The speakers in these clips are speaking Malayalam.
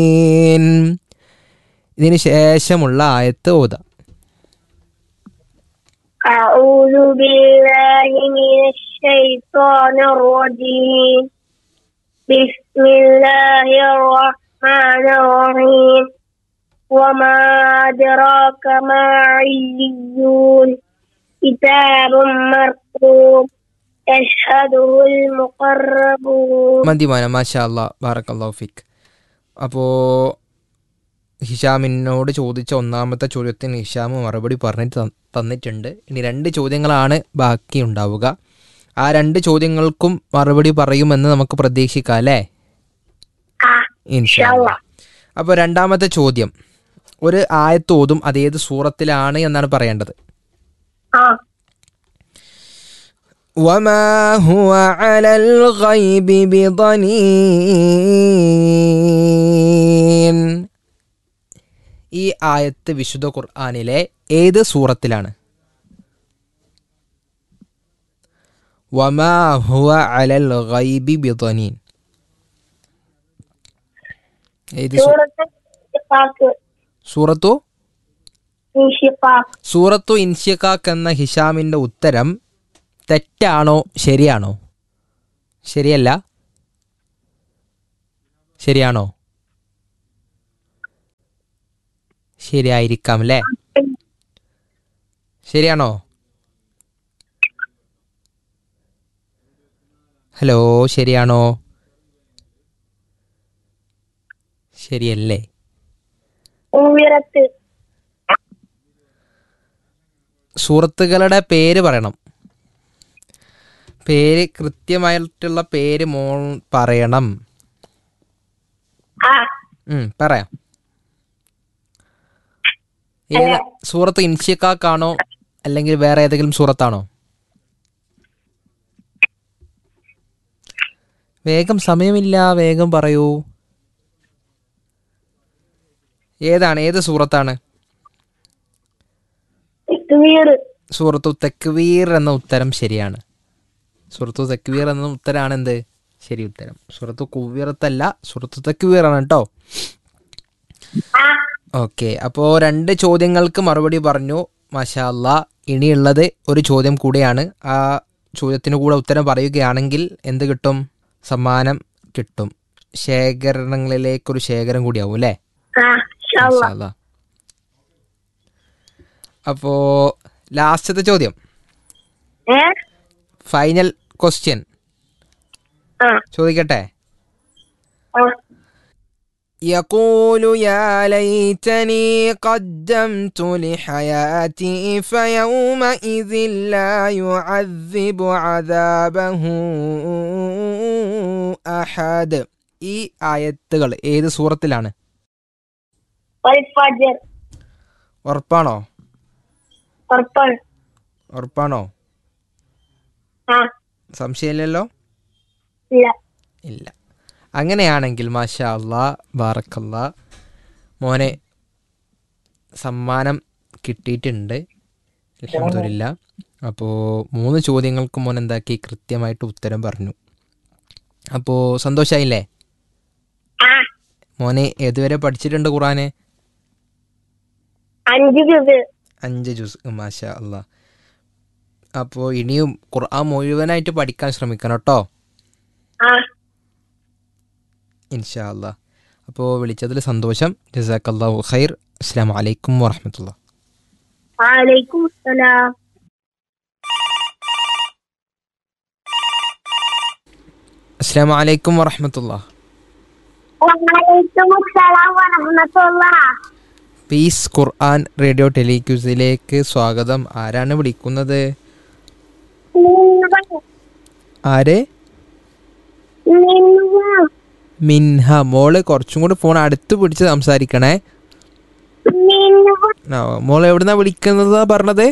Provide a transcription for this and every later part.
ഇതിന് ശേഷമുള്ള ആയത്ത് ഓതാം أعوذ بالله من الشيطان الرجيم بسم الله الرحمن الرحيم وما أدراك ما عليون كتاب مرقوم يشهده المقربون മതി മോനെ മാഷാ അല്ലാ ബാറക്കല്ലാഹു ഫിക് അപ്പോൾ ഹിഷാമിനോട് ചോദിച്ച ഒന്നാമത്തെ ചോദ്യത്തിന് ഹിഷാം മറുപടി പറഞ്ഞിട്ട് തന്ന- തന്നിട്ടുണ്ട് ഇനി രണ്ട് ചോദ്യങ്ങളാണ് ബാക്കി ഉണ്ടാവുക ആ രണ്ട് ചോദ്യങ്ങൾക്കും മറുപടി പറയുമെന്ന് നമുക്ക് പ്രതീക്ഷിക്കാം അല്ലേ آه ഇൻഷാ അപ്പോൾ രണ്ടാമത്തെ ചോദ്യം ഒരു ആയത്തോതും അതേത് സൂറത്തിലാണ് എന്നാണ് പറയേണ്ടത് آه وما هو على الغيب بضنين ഈ ആയത്ത് വിശുദ്ധ ഖുർആനിലെ ഏത് സൂറത്തിലാണ് വമാ ഹുവ അലൽ ഗൈബി ബിദനീൻ ഏത് സൂ- سورة الشقاق സൂറത്തു انشقاق സൂറത്തു ഇൻഷിഖാക്ക് എന്ന ഹിഷാമിന്റെ ഉത്തരം തെറ്റാണോ ശരിയാണോ ശരിയല്ല ശരിയാണോ ശരിയായിരിക്കാം അല്ലേ ശരിയാണോ ഹലോ ശരിയാണോ ശരിയല്ലേ أمرت സുഹൃത്തുക്കളുടെ പേര് പറയണം പേര് കൃത്യമായിട്ടുള്ള പേര് മോൾ പറയണം آه ഉം, പറയാം ഏത് സൂറത്ത് ഇൻഷിക്കാക്കാണോ അല്ലെങ്കിൽ വേറെ ഏതെങ്കിലും സൂറത്താണോ വേഗം സമയമില്ല വേഗം പറയൂ ഏതാണ് ഏത് സൂറത്താണ് تكبير സൂറത്തു തക്വീർ എന്ന ഉത്തരം ശരിയാണ് സൂറത്തു തക്വീർ എന്ന ഉത്തരമാണ് എന്ത് ശരി ഉത്തരം സൂറത്തു കുവീറത്തല്ല സൂറത്തു തക്വീർ ആണ് കേട്ടോ آه ഓക്കെ അപ്പോൾ രണ്ട് ചോദ്യങ്ങൾക്ക് മറുപടി പറഞ്ഞു മാഷാ അല്ലാ ഇനിയുള്ളത് ഒരു ചോദ്യം കൂടിയാണ് ആ ചോദ്യത്തിന് കൂടെ ഉത്തരം പറയുകയാണെങ്കിൽ എന്ത് കിട്ടും സമ്മാനം കിട്ടും ശേഖരണങ്ങളിലേക്കൊരു ശേഖരം കൂടിയാവും അല്ലേ آه إن شاء الله മാഷാ അപ്പോ ലാസ്റ്റത്തെ ചോദ്യം إيه ഫൈനൽ ക്വസ്റ്റ്യൻ آه ചോദിക്കട്ടെ آه يقول يا ليتني قدمت لحياتي فيومئذ لا يعذب عذابه أحد ഈ ആയത്തുകൾ ഏത് സൂറത്തിലാണ് والفجر ഉറപ്പാണോ والطل ഉറപ്പാണോ آه സംശയമില്ലല്ലോ لا ഇല്ല അങ്ങനെയാണെങ്കിൽ മാഷാ അല്ലാ ബാറക്കല്ലാ മോനെ സമ്മാനം കിട്ടിയിട്ടുണ്ട് അൽഹംദുലില്ലാ അപ്പോൾ മൂന്ന് ചോദ്യങ്ങൾക്ക് മോൻ എന്താക്കി കൃത്യമായിട്ട് ഉത്തരം പറഞ്ഞു അപ്പോൾ സന്തോഷമായില്ലേ آه മോനെ ഏതുവരെ പഠിച്ചിട്ടുണ്ട് ഖുറാന് അഞ്ച് ജുസ് അഞ്ച് ജുസ് മാഷാ അല്ലാ അപ്പോൾ ഇനിയും ഖുർആൻ മുഴുവനായിട്ട് പഠിക്കാൻ ശ്രമിക്കണം കേട്ടോ ആ ഇൻഷാ അല്ലാ അപ്പോൾ വിളിച്ചതിൽ സന്തോഷം ജസാക്കല്ലാഹു ഖൈർ അസ്സാം വലൈക്കും വറഹമത്തുള്ള വലൈക്കും സലാം അസ്സാം വലൈക്കും വറഹമത്തുള്ള വലൈക്കും സലാം വറഹ്മത്തുള്ള പീസ് ഖുർആൻ റേഡിയോ ടെലിക്യൂസിലേക്ക് സ്വാഗതം ആരാണ് വിളിക്കുന്നത് ആര് മിൻഹ മോള് കുറച്ചും കൂടി ഫോൺ അടുത്ത് പിടിച്ച് സംസാരിക്കണേ ആ, മോള് എവിടുന്നാ വിളിക്കുന്നതാ പറഞ്ഞത്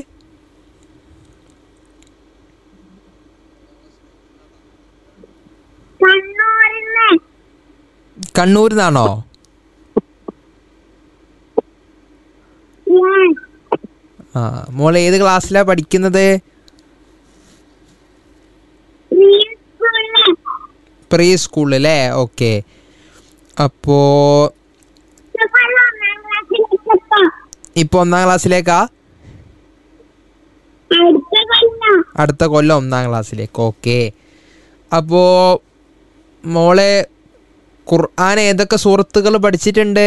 കണ്ണൂരിന്ന് കണ്ണൂരിൽ നിന്നാണോ ആ മോള് ഏത് ക്ലാസ്സിലാ പഠിക്കുന്നത് പ്രീ സ്കൂളിൽ അല്ലേ ഓക്കെ അപ്പോൾ ഇപ്പോൾ ഒന്നാം ക്ലാസ്സിലേക്കാ അടുത്ത കൊല്ലം അടുത്ത കൊല്ലം ഒന്നാം ക്ലാസ്സിലേക്ക് ഓക്കെ അപ്പോൾ മോളെ ഖുർആൻ ഏതൊക്കെ സുഹൃത്തുക്കൾ പഠിച്ചിട്ടുണ്ട്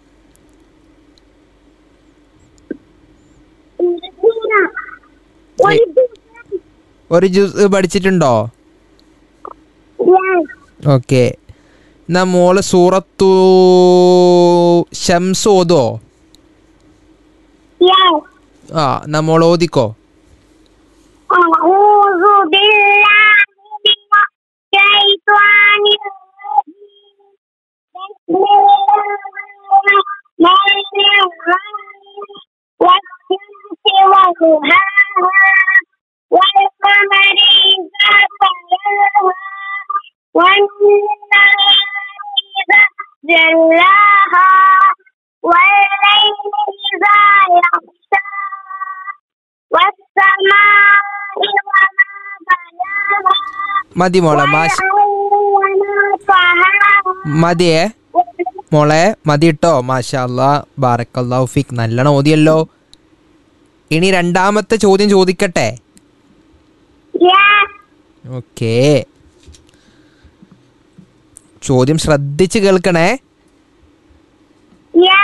ഒരു ഒരു ജ്യൂസ് പഠിച്ചിട്ടുണ്ടോ Yes. ഓക്കെ എന്നാ മോള് സൂറത്തു ഷംസ് ഓതോ Yes. ആ എന്നാ മോൾ ഓദിക്കോ أعوذ بالله من الشيطان الرجيم بسم الله الرحمن الرحيم والشمس وضحاها والقمر إذا تلاها والنهار إذا جلاها والليل إذا يغشاها والسماء وما بناها മതി മോളെ മാഷ് وما طهاها മതിയേ മോളെ മതി കേട്ടോ മാഷാല്ലാ ബാറക്കല്ലാഹു ഫിക് നല്ലോണം ഓതിയല്ലോ ഇനി രണ്ടാമത്തെ ചോദ്യം ചോദിക്കട്ടെ Yes. ഓക്കേ ചോദ്യം ശ്രദ്ധിച്ച് കേൾക്കണേ Yes.